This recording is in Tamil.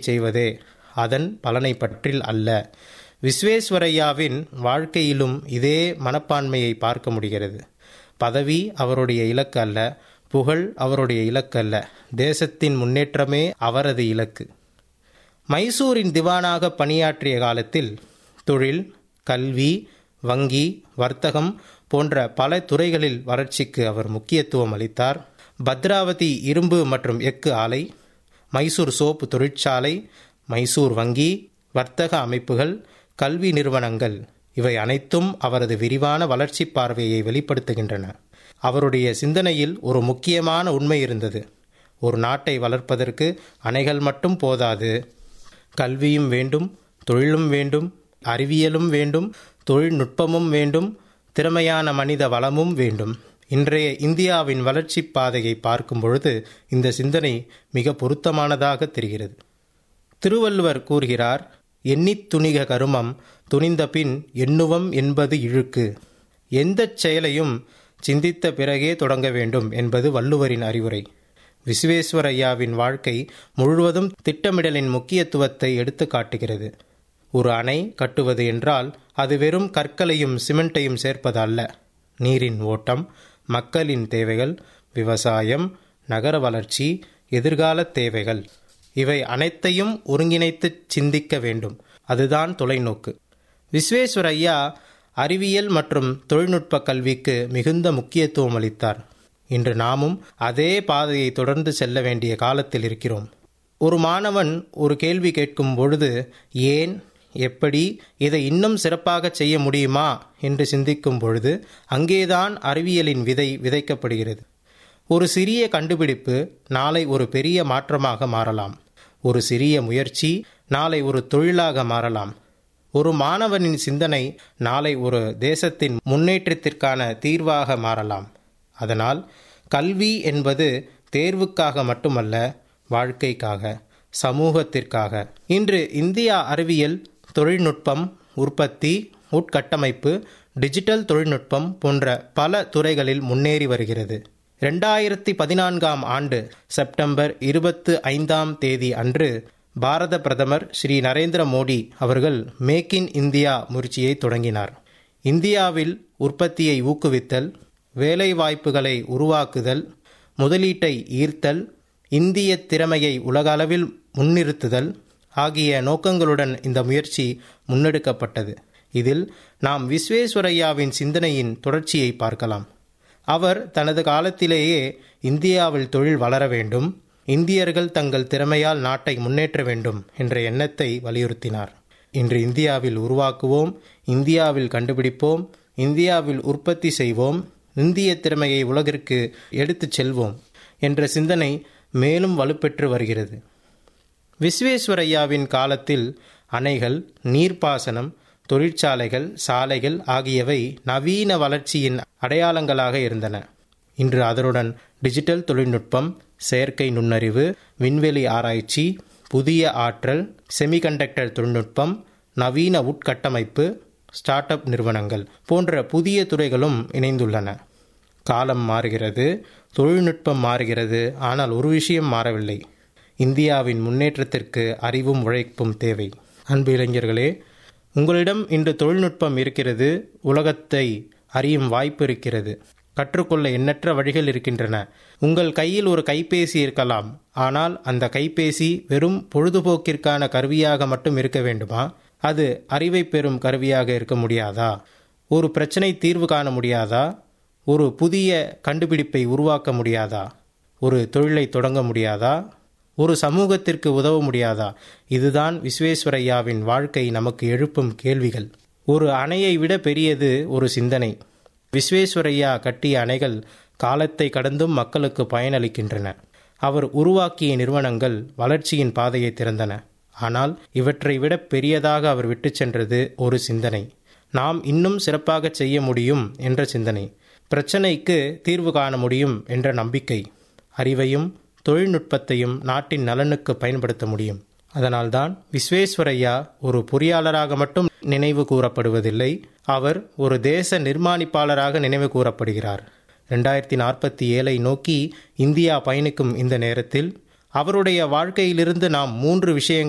செய்வதே அதன் பலனை பற்றில் அல்ல விஸ்வேஸ்வரையாவின் வாழ்க்கையிலும் இதே மனப்பான்மையை பார்க்க முடிகிறது பதவி அவருடைய இலக்கு அல்ல புகழ் அவருடைய இலக்கு அல்ல தேசத்தின் முன்னேற்றமே அவரது இலக்கு மைசூரின் திவானாக பணியாற்றிய காலத்தில் தொழில் கல்வி வங்கி வர்த்தகம் போன்ற பல துறைகளில் வளர்ச்சிக்கு அவர் முக்கியத்துவம் அளித்தார் பத்ராவதி இரும்பு மற்றும் எஃகு ஆலை மைசூர் சோப்பு தொழிற்சாலை மைசூர் வங்கி வர்த்தக அமைப்புகள் கல்வி நிறுவனங்கள் இவை அனைத்தும் அவரது விரிவான வளர்ச்சி பார்வையை வெளிப்படுத்துகின்றன அவருடைய சிந்தனையில் ஒரு முக்கியமான உண்மை இருந்தது ஒரு நாட்டை வளர்ப்பதற்கு அணைகள் மட்டும் போதாது கல்வியும் வேண்டும் தொழிலும் வேண்டும் அறிவியலும் வேண்டும் தொழில்நுட்பமும் வேண்டும் திறமையான மனித வளமும் வேண்டும் இன்றைய இந்தியாவின் வளர்ச்சி பாதையை பார்க்கும் பொழுது இந்த சிந்தனை மிக பொருத்தமானதாக தெரிகிறது திருவள்ளுவர் கூறுகிறார் எண்ணித் துணிக கருமம் துணிந்த பின் எண்ணுவம் என்பது இழுக்கு எந்தச் செயலையும் சிந்தித்த பிறகே தொடங்க வேண்டும் என்பது வள்ளுவரின் அறிவுரை விஸ்வேஸ்வரையாவின் வாழ்க்கை முழுவதும் திட்டமிடலின் முக்கியத்துவத்தை எடுத்து காட்டுகிறது ஒரு அணை கட்டுவது என்றால் அது வெறும் கற்களையும் சிமெண்ட்டையும் சேர்ப்பது அல்ல நீரின் ஓட்டம் மக்களின் தேவைகள் விவசாயம் நகர வளர்ச்சி எதிர்கால தேவைகள் இவை அனைத்தையும் ஒருங்கிணைத்து சிந்திக்க வேண்டும் அதுதான் தொலைநோக்கு விஸ்வேஸ்வரையா அறிவியல் மற்றும் தொழில்நுட்ப கல்விக்கு மிகுந்த முக்கியத்துவம் அளித்தார் இன்று நாமும் அதே பாதையை தொடர்ந்து செல்ல வேண்டிய காலத்தில் இருக்கிறோம் ஒரு மாணவன் ஒரு கேள்வி கேட்கும் பொழுது ஏன் எப்படி இதை இன்னும் சிறப்பாக செய்ய முடியுமா என்று சிந்திக்கும் பொழுது அங்கேதான் அறிவியலின் விதை விதைக்கப்படுகிறது ஒரு சிறிய கண்டுபிடிப்பு நாளை ஒரு பெரிய மாற்றமாக மாறலாம் ஒரு சிறிய முயற்சி நாளை ஒரு தொழிலாக மாறலாம் ஒரு மாணவனின் சிந்தனை நாளை ஒரு தேசத்தின் முன்னேற்றத்திற்கான தீர்வாக மாறலாம் அதனால் கல்வி என்பது தேர்வுக்காக மட்டுமல்ல வாழ்க்கைக்காக சமூகத்திற்காக இன்று இந்தியா அறிவியல் தொழில்நுட்பம் உற்பத்தி உட்கட்டமைப்பு டிஜிட்டல் தொழில்நுட்பம் போன்ற பல துறைகளில் முன்னேறி வருகிறது ரெண்டாயிரத்தி பதினான்காம் ஆண்டு செப்டம்பர் இருபத்து ஐந்தாம் தேதி அன்று பாரத பிரதமர் ஸ்ரீ நரேந்திர மோடி அவர்கள் மேக் இன் இந்தியா முயற்சியை தொடங்கினார் இந்தியாவில் உற்பத்தியை ஊக்குவித்தல் வேலைவாய்ப்புகளை உருவாக்குதல் முதலீட்டை ஈர்த்தல் இந்திய திறமையை உலகளவில் முன்னிறுத்துதல் ஆகிய நோக்கங்களுடன் இந்த முயற்சி முன்னெடுக்கப்பட்டது இதில் நாம் விஸ்வேஸ்வரையாவின் சிந்தனையின் தொடர்ச்சியை பார்க்கலாம் அவர் தனது காலத்திலேயே இந்தியாவில் தொழில் வளர வேண்டும் இந்தியர்கள் தங்கள் திறமையால் நாட்டை முன்னேற்ற வேண்டும் என்ற எண்ணத்தை வலியுறுத்தினார் இன்று இந்தியாவில் உருவாக்குவோம் இந்தியாவில் கண்டுபிடிப்போம் இந்தியாவில் உற்பத்தி செய்வோம் இந்திய திறமையை உலகிற்கு எடுத்துச் செல்வோம் என்ற சிந்தனை மேலும் வலுப்பெற்று வருகிறது விஸ்வேஸ்வரையாவின் காலத்தில் அணைகள் நீர்ப்பாசனம் தொழிற்சாலைகள் சாலைகள் ஆகியவை நவீன வளர்ச்சியின் அடையாளங்களாக இருந்தன இன்று அதனுடன் டிஜிட்டல் தொழில்நுட்பம் செயற்கை நுண்ணறிவு விண்வெளி ஆராய்ச்சி புதிய ஆற்றல் செமிகண்டக்டர் தொழில்நுட்பம் நவீன உட்கட்டமைப்பு ஸ்டார்ட் அப் நிறுவனங்கள் போன்ற புதிய துறைகளும் இணைந்துள்ளன காலம் மாறுகிறது தொழில்நுட்பம் மாறுகிறது ஆனால் ஒரு விஷயம் மாறவில்லை இந்தியாவின் முன்னேற்றத்திற்கு அறிவும் உழைப்பும் தேவை அன்பு இளைஞர்களே உங்களிடம் இன்று தொழில்நுட்பம் இருக்கிறது உலகத்தை அறியும் வாய்ப்பு இருக்கிறது கற்றுக்கொள்ள எண்ணற்ற வழிகள் இருக்கின்றன உங்கள் கையில் ஒரு கைபேசி இருக்கலாம் ஆனால் அந்த கைபேசி வெறும் பொழுதுபோக்கிற்கான கருவியாக மட்டும் இருக்க வேண்டுமா அது அறிவை பெறும் கருவியாக இருக்க முடியாதா ஒரு பிரச்சனை தீர்வு காண முடியாதா ஒரு புதிய கண்டுபிடிப்பை உருவாக்க முடியாதா ஒரு தொழிலை தொடங்க முடியாதா ஒரு சமூகத்திற்கு உதவ முடியாதா இதுதான் விஸ்வேஸ்வரையாவின் வாழ்க்கை நமக்கு எழுப்பும் கேள்விகள் ஒரு அணையை விட பெரியது ஒரு சிந்தனை விஸ்வேஸ்வரையா கட்டிய அணைகள் காலத்தை கடந்தும் மக்களுக்கு பயனளிக்கின்றன அவர் உருவாக்கிய நிறுவனங்கள் வளர்ச்சியின் பாதையை திறந்தன ஆனால் இவற்றை விட பெரியதாக அவர் விட்டு சென்றது ஒரு சிந்தனை நாம் இன்னும் சிறப்பாக செய்ய முடியும் என்ற சிந்தனை பிரச்சனைக்கு தீர்வு காண முடியும் என்ற நம்பிக்கை அறிவையும் தொழில்நுட்பத்தையும் நாட்டின் நலனுக்கு பயன்படுத்த முடியும் அதனால்தான் விஸ்வேஸ்வரையா ஒரு பொறியாளராக மட்டும் நினைவு கூறப்படுவதில்லை அவர் ஒரு தேச நிர்மாணிப்பாளராக நினைவு கூறப்படுகிறார் ரெண்டாயிரத்தி நாற்பத்தி ஏழை நோக்கி இந்தியா பயணிக்கும் இந்த நேரத்தில் அவருடைய வாழ்க்கையிலிருந்து நாம் மூன்று விஷயங்கள்